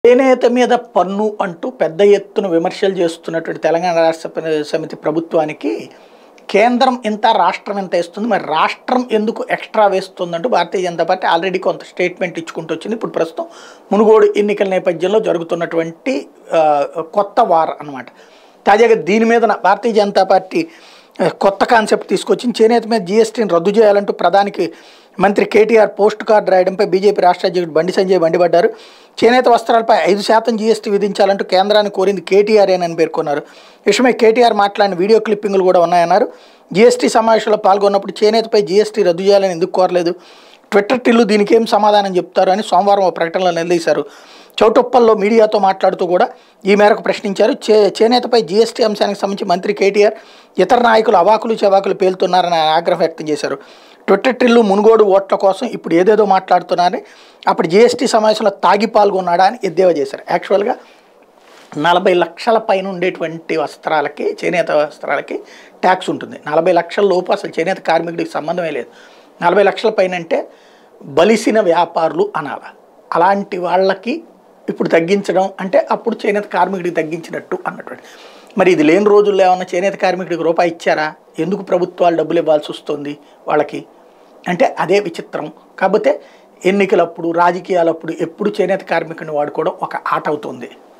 చేనేత మీద పన్ను అంటూ పెద్ద ఎత్తున విమర్శలు చేస్తున్నటువంటి తెలంగాణ రాష్ట్ర ప- సమితి ప్రభుత్వానికి కేంద్రం ఇంత రాష్ట్రం ఎంత ఇస్తుంది మరి రాష్ట్రం ఎందుకు ఎక్స్ట్రా వేస్తుందంటూ భారతీయ జనతా పార్టీ ఆల్రెడీ కొంత స్టేట్మెంట్ ఇచ్చుకుంటూ వచ్చింది ఇప్పుడు ప్రస్తుతం మునుగోడు ఎన్నికల నేపథ్యంలో జరుగుతున్నటువంటి ఆ, కొత్త వార్ అన్నమాట తాజాగా దీని మీద భారతీయ జనతా పార్టీ ఆ, కొత్త కాన్సెప్ట్ తీసుకొచ్చింది చేనేత మీద జీఎస్టీని రద్దు చేయాలంటూ ప్రధానికి మంత్రి కేటీఆర్ పోస్ట్ కార్డు రాయడంపై బీజేపీ రాష్ట్ర అధ్యక్షుడు బండి సంజయ్ మండిపడ్డారు చేనేత వస్త్రాలపై ఐదు శాతం జీఎస్టీ విధించాలంటూ కేంద్రాన్ని కోరింది కేటీఆర్ అని పేర్కొన్నారు ఈ విషయమై కేటీఆర్ మాట్లాడిన వీడియో క్లిప్పింగ్లు కూడా ఉన్నాయన్నారు జీఎస్టీ సమావేశంలో పాల్గొన్నప్పుడు చేనేతపై జీఎస్టీ రద్దు చేయాలని ఎందుకు కోరలేదు ట్విట్టర్ టిల్లు దీనికి ఏం సమాధానం చెప్తారు అని సోమవారం ఒక ప్రకటనలో నిలదీశారు చౌటుప్పల్లో మీడియాతో మాట్లాడుతూ కూడా ఈ మేరకు ప్రశ్నించారు చే చేనేతపై జీఎస్టీ అంశానికి సంబంధించి మంత్రి కేటీఆర్ ఇతర నాయకులు అవాకులు చెవాకులు పేలుతున్నారని ఆయన ఆగ్రహం వ్యక్తం చేశారు ట్విట్టర్ టిల్లు మునుగోడు ఓట్ల కోసం ఇప్పుడు ఏదేదో మాట్లాడుతున్నారని అప్పుడు జీఎస్టీ సమావేశంలో తాగి పాల్గొన్నాడా అని ఎద్దేవా చేశారు యాక్చువల్గా నలభై లక్షల పైన ఉండేటువంటి వస్త్రాలకి చేనేత వస్త్రాలకి ట్యాక్స్ ఉంటుంది నలభై లక్షల లోపు అసలు చేనేత కార్మికుడికి సంబంధమే లేదు నలభై లక్షల పైన అంటే బలిసిన వ్యాపారులు అనాల అలాంటి వాళ్ళకి ఇప్పుడు తగ్గించడం అంటే అప్పుడు చేనేత కార్మికుడికి తగ్గించినట్టు అన్నటువంటి మరి ఇది లేని రోజుల్లో ఏమన్నా చేనేత కార్మికుడికి రూపాయి ఇచ్చారా ఎందుకు ప్రభుత్వాలు డబ్బులు ఇవ్వాల్సి వస్తుంది వాళ్ళకి అంటే అదే విచిత్రం కాకపోతే ఎన్నికలప్పుడు రాజకీయాలప్పుడు ఎప్పుడు చేనేత కార్మికుడిని వాడుకోవడం ఒక ఆట అవుతుంది